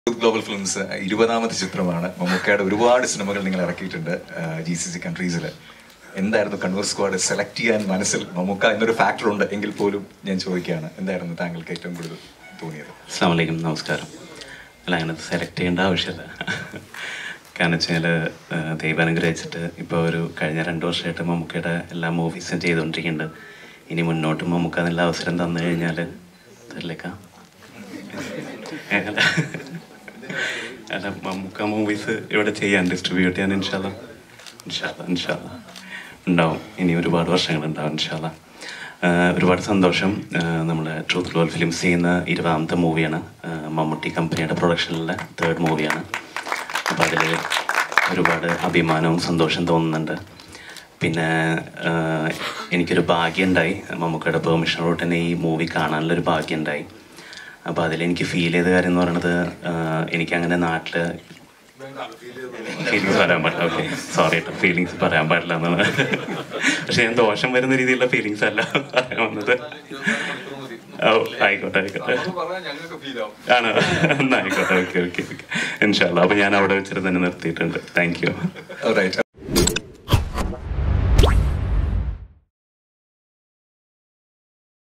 global films ഇരുപതാമത്തെ ചിത്രമാണ് മമ്മൂക്കയുടെ ഒരുപാട് സിനിമകൾ നിങ്ങൾ ഇറക്കിയിട്ടുണ്ട് ജി സി സി കൺട്രീസിൽ എന്തായിരുന്നു കണ്ണൂർ സ്ക്വാഡ് സെലക്ട് ചെയ്യാൻ മനസ്സിൽ മമ്മൂക്ക എന്നൊരു ഫാക്ടർ ഉണ്ട് എങ്കിൽ പോലും ഞാൻ ചോദിക്കുകയാണ് എന്തായിരുന്നു താങ്കൾക്ക് ഏറ്റവും കൂടുതൽ തോന്നിയത് അസ്സാം വലൈക്കും നമസ്കാരം അല്ല അങ്ങനെ സെലക്ട് ചെയ്യേണ്ട ആവശ്യമില്ല കാരണം വെച്ചാൽ ദൈവം അനുഗ്രഹിച്ചിട്ട് ഇപ്പോൾ ഒരു കഴിഞ്ഞ രണ്ട് വർഷമായിട്ട് മമ്മൂക്കയുടെ എല്ലാ മൂവീസും ചെയ്തുകൊണ്ടിരിക്കുന്നുണ്ട് ഇനി മുന്നോട്ട് മമ്മൂക്ക എന്നുള്ള അവസരം തന്നു കഴിഞ്ഞാൽ തരില്ലേക്ക അല്ല അല്ല മമ്മൂക്ക മൂവീസ് ഇവിടെ ചെയ്യാൻ ഡിസ്ട്രിബ്യൂട്ട് ചെയ്യാൻ ഇൻഷാല്ല ഇൻഷാല്ല ഇൻഷാല്ല ഉണ്ടാവും ഇനി ഒരുപാട് വർഷങ്ങൾ ഉണ്ടാവും ഇൻഷാല്ല ഒരുപാട് സന്തോഷം നമ്മുടെ ട്രൂത്ത് ലോൾ ഫിലിംസ് ചെയ്യുന്ന ഇരുപതാമത്തെ മൂവിയാണ് മമ്മൂട്ടി കമ്പനിയുടെ പ്രൊഡക്ഷനിലെ തേർഡ് മൂവിയാണ് അപ്പോൾ അതിൽ ഒരുപാട് അഭിമാനവും സന്തോഷം തോന്നുന്നുണ്ട് പിന്നെ ആഹ്, എനിക്കൊരു ഭാഗ്യമുണ്ടായി മമ്മൂക്കയുടെ പെർമിഷനോട് തന്നെ ഈ മൂവി കാണാനുള്ളൊരു ഭാഗ്യമുണ്ടായി അപ്പോൾ അതിലെനിക്ക് ഫീൽ ചെയ്ത കാര്യം എന്ന് പറയുന്നത് ആഹ്, എനിക്കങ്ങനെ നാട്ടിൽ ഫീലിങ്സ് പറയാൻ പാടില്ല ഓക്കെ സോറി കേട്ടോ ഫീലിങ്സ് പറയാൻ പാടില്ല എന്നാണ് പക്ഷെ ഞാൻ ദോഷം വരുന്ന രീതിയിലുള്ള ഫീലിങ്സ് അല്ല പറയാൻ വന്നത് ഓ ആയിക്കോട്ടെ ആയിക്കോട്ടെ ആണോ എന്നാ ആയിക്കോട്ടെ ഓക്കെ ഓക്കെ ഓക്കെ ഇൻഷാല്ല അപ്പോൾ ഞാൻ അവിടെ വെച്ചിട്ട് തന്നെ നിർത്തിയിട്ടുണ്ട് താങ്ക് യു റൈറ്റ്